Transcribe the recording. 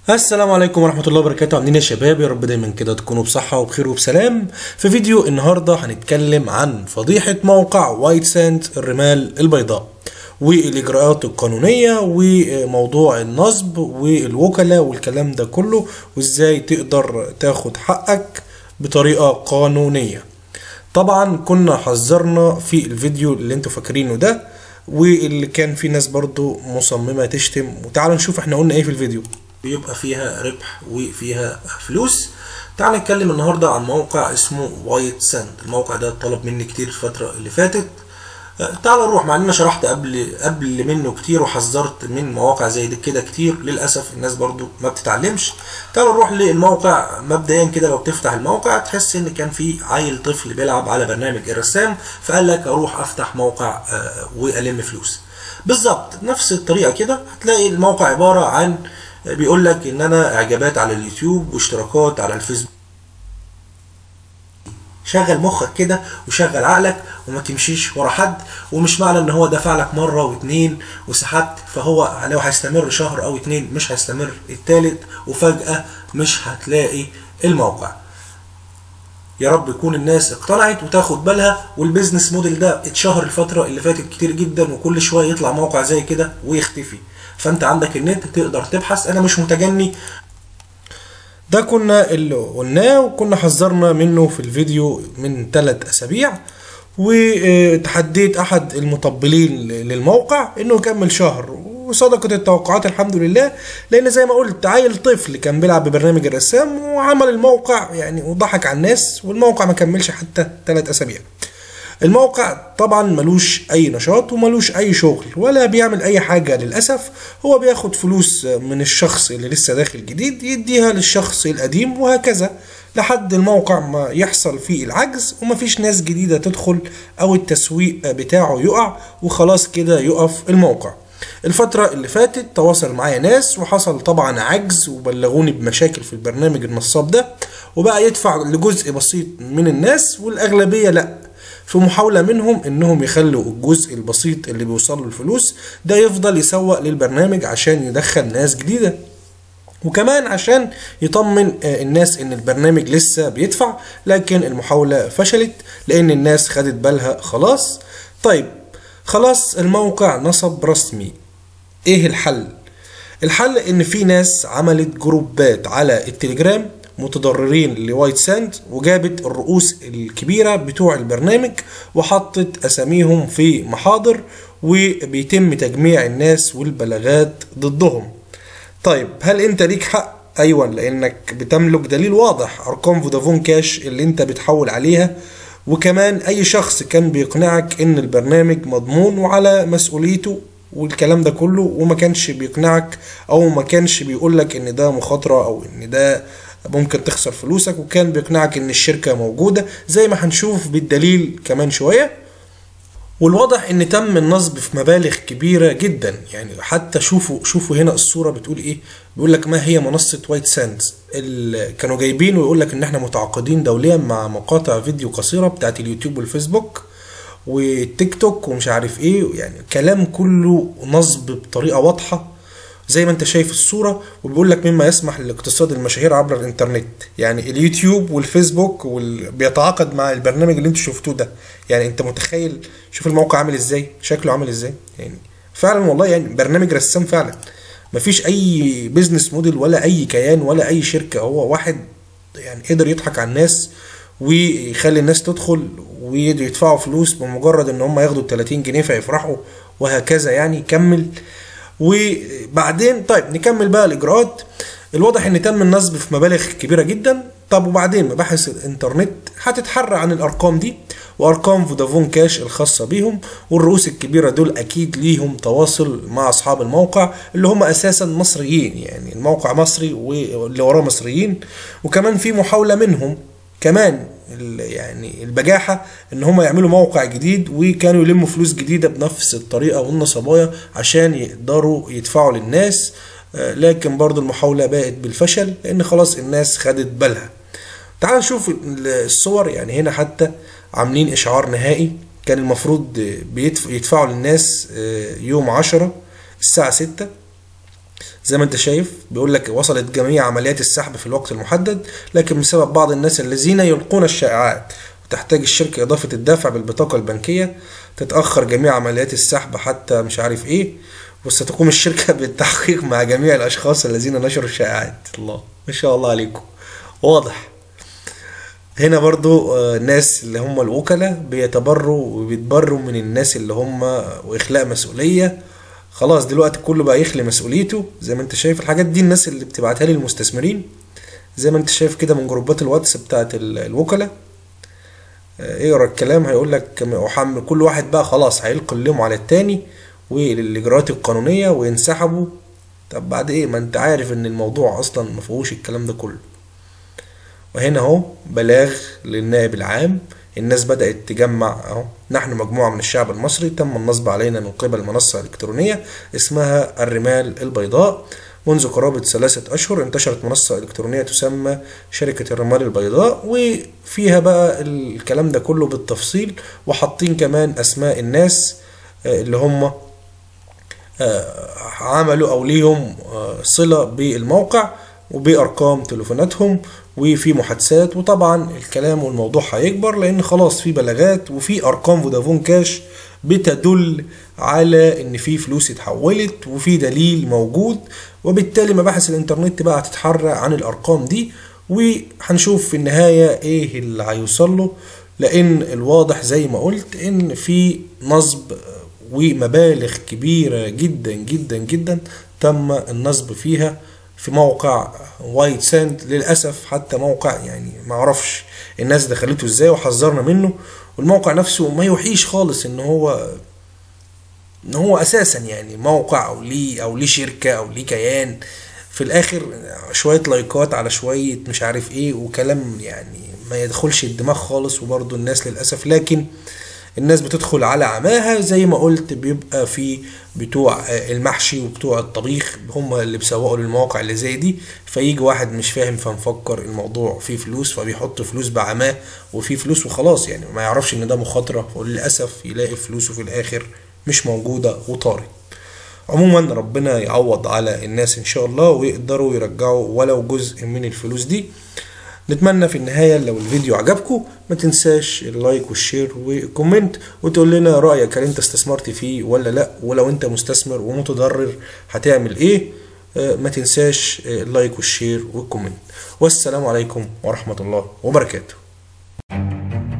السلام عليكم ورحمة الله وبركاته عاملين إيه يا شباب يا رب دايما كده تكونوا بصحة وبخير وبسلام في فيديو النهاردة هنتكلم عن فضيحة موقع وايت ساند الرمال البيضاء والإجراءات القانونية وموضوع النصب والوكلاء والكلام ده كله وإزاي تقدر تاخد حقك بطريقة قانونية طبعا كنا حذرنا في الفيديو اللي انتوا فاكرينه ده واللي كان في ناس برضو مصممة تشتم وتعالوا نشوف احنا قلنا ايه في الفيديو بيبقى فيها ربح وفيها فلوس تعال نتكلم النهاردة عن موقع اسمه وايت ساند الموقع ده طلب مني كتير الفترة اللي فاتت تعال نروح مع اني شرحت قبل قبل منه كتير وحذرت من مواقع زي دي كده كتير للاسف الناس برضو ما بتتعلمش تعال نروح للموقع مبدئيا كده لو بتفتح الموقع تحس ان كان في عيل طفل بيلعب على برنامج الرسام فقال لك اروح افتح موقع والم فلوس بالظبط نفس الطريقه كده هتلاقي الموقع عباره عن بيقول لك ان انا اعجابات على اليوتيوب واشتراكات على الفيسبوك شغل مخك كده وشغل عقلك وما تمشيش ورا حد ومش معنى ان هو دفع لك مره واتنين وسحبت فهو لو هيستمر شهر او اتنين مش هيستمر التالت وفجاه مش هتلاقي الموقع يا رب يكون الناس اقتنعت وتاخد بالها والبيزنس موديل ده اتشهر الفتره اللي فاتت كتير جدا وكل شويه يطلع موقع زي كده ويختفي فانت عندك النت تقدر تبحث انا مش متجني ده كنا اللي قلناه وكنا حذرنا منه في الفيديو من ثلاث اسابيع وتحديت احد المطبلين للموقع انه يكمل شهر وصدقت التوقعات الحمد لله لان زي ما قلت عيل طفل كان بيلعب ببرنامج الرسام وعمل الموقع يعني وضحك على الناس والموقع ما كملش حتى ثلاث اسابيع الموقع طبعا ملوش اي نشاط وملوش اي شغل ولا بيعمل اي حاجة للأسف هو بياخد فلوس من الشخص اللي لسه داخل جديد يديها للشخص القديم وهكذا لحد الموقع ما يحصل فيه العجز ومفيش ناس جديدة تدخل او التسويق بتاعه يقع وخلاص كده يقف الموقع الفترة اللي فاتت تواصل معايا ناس وحصل طبعا عجز وبلغوني بمشاكل في البرنامج النصاب ده وبقى يدفع لجزء بسيط من الناس والأغلبية لأ في محاولة منهم انهم يخلوا الجزء البسيط اللي بيوصل له الفلوس ده يفضل يسوق للبرنامج عشان يدخل ناس جديدة وكمان عشان يطمن الناس ان البرنامج لسه بيدفع لكن المحاولة فشلت لان الناس خدت بالها خلاص طيب خلاص الموقع نصب رسمي ايه الحل الحل ان في ناس عملت جروبات على التليجرام متضررين لوايت ساند وجابت الرؤوس الكبيرة بتوع البرنامج وحطت أساميهم في محاضر وبيتم تجميع الناس والبلاغات ضدهم طيب هل انت ليك حق ايوه لانك بتملك دليل واضح ارقام فودافون كاش اللي انت بتحول عليها وكمان اي شخص كان بيقنعك ان البرنامج مضمون وعلى مسؤوليته والكلام ده كله وما كانش بيقنعك او ما كانش بيقولك ان ده مخاطرة او ان ده ممكن تخسر فلوسك وكان بيقنعك ان الشركة موجودة زي ما هنشوف بالدليل كمان شوية والواضح ان تم النصب في مبالغ كبيرة جدا يعني حتى شوفوا شوفوا هنا الصورة بتقول ايه بيقول لك ما هي منصة وايت ساندز كانوا جايبين ويقول لك ان احنا متعاقدين دوليا مع مقاطع فيديو قصيرة بتاعت اليوتيوب والفيسبوك والتيك توك ومش عارف ايه يعني كلام كله نصب بطريقة واضحة زي ما انت شايف الصورة وبيقول لك مما يسمح لاقتصاد المشاهير عبر الانترنت يعني اليوتيوب والفيسبوك وال... بيتعاقد مع البرنامج اللي انتوا شفتوه ده يعني انت متخيل شوف الموقع عامل ازاي شكله عامل ازاي يعني فعلا والله يعني برنامج رسام فعلا مفيش اي بيزنس موديل ولا اي كيان ولا اي شركة هو واحد يعني قدر يضحك على الناس ويخلي الناس تدخل ويدفعوا فلوس بمجرد ان هم ياخدوا 30 جنيه فيفرحوا وهكذا يعني كمل وبعدين طيب نكمل بقى الاجراءات الواضح ان تم النصب في مبالغ كبيره جدا طب وبعدين مباحث الانترنت هتتحرى عن الارقام دي وارقام فودافون كاش الخاصه بيهم والرؤوس الكبيره دول اكيد ليهم تواصل مع اصحاب الموقع اللي هم اساسا مصريين يعني الموقع مصري واللي وراه مصريين وكمان في محاوله منهم كمان يعني البجاحة ان هم يعملوا موقع جديد وكانوا يلموا فلوس جديدة بنفس الطريقة والنصباية عشان يقدروا يدفعوا للناس لكن برضو المحاولة باءت بالفشل لان خلاص الناس خدت بالها تعال نشوف الصور يعني هنا حتى عاملين اشعار نهائي كان المفروض يدفعوا للناس يوم عشرة الساعة ستة زي ما انت شايف بيقول لك وصلت جميع عمليات السحب في الوقت المحدد لكن بسبب بعض الناس الذين يلقون الشائعات وتحتاج الشركة إضافة الدفع بالبطاقة البنكية تتأخر جميع عمليات السحب حتى مش عارف إيه وستقوم الشركة بالتحقيق مع جميع الأشخاص الذين نشروا الشائعات الله ما شاء الله عليكم واضح هنا برضو آه، الناس اللي هم الوكلاء بيتبروا وبيتبروا من الناس اللي هم وإخلاء مسؤولية خلاص دلوقتي كله بقى يخلي مسؤوليته زي ما انت شايف الحاجات دي الناس اللي بتبعتها لي المستثمرين زي ما انت شايف كده من جروبات الواتس بتاعت ال- الوكلاء آه، اقرا الكلام هيقول لك وحمل كل واحد بقى خلاص هيلقي اللوم على التاني والاجراءات القانونيه وينسحبوا طب بعد ايه ما انت عارف ان الموضوع اصلا ما فيهوش الكلام ده كله وهنا اهو بلاغ للنائب العام الناس بدأت تجمع اهو نحن مجموعة من الشعب المصري تم النصب علينا من قبل منصة إلكترونية اسمها الرمال البيضاء منذ قرابة ثلاثة أشهر انتشرت منصة إلكترونية تسمى شركة الرمال البيضاء وفيها بقى الكلام ده كله بالتفصيل وحاطين كمان أسماء الناس آه، اللي هم آه، عملوا او ليهم آه، صله بالموقع وبارقام تليفوناتهم وفي محادثات وطبعا الكلام والموضوع هيكبر لان خلاص في بلاغات وفي ارقام فودافون كاش بتدل على ان في فلوس اتحولت وفي دليل موجود وبالتالي مباحث الانترنت بقى هتتحرى عن الارقام دي وهنشوف في النهايه ايه اللي هيوصل له لان الواضح زي ما قلت ان في نصب ومبالغ كبيرة جدا جدا جدا تم النصب فيها في موقع وايت ساند للأسف حتى موقع يعني ما اعرفش الناس دخلته ازاي وحذرنا منه والموقع نفسه ما يوحيش خالص ان هو ان هو اساسا يعني موقع او ليه او ليه شركة او ليه كيان في الاخر شوية لايكات على شوية مش عارف ايه وكلام يعني ما يدخلش الدماغ خالص وبرضه الناس للأسف لكن الناس بتدخل على عماها زي ما قلت بيبقى في بتوع المحشي وبتوع الطبيخ هم اللي بيسوقوا للمواقع اللي زي دي فيجي واحد مش فاهم فمفكر الموضوع فيه فلوس فبيحط فلوس بعماه وفيه فلوس وخلاص يعني ما يعرفش ان ده مخاطرة وللأسف يلاقي فلوسه في الآخر مش موجودة وطارت عموما ربنا يعوض على الناس ان شاء الله ويقدروا يرجعوا ولو جزء من الفلوس دي نتمنى في النهاية لو الفيديو عجبكم ما تنساش اللايك والشير والكومنت وتقول لنا رأيك هل انت استثمرت فيه ولا لا ولو انت مستثمر ومتضرر هتعمل ايه آه، ما تنساش آه، اللايك والشير والكومنت والسلام عليكم ورحمة الله وبركاته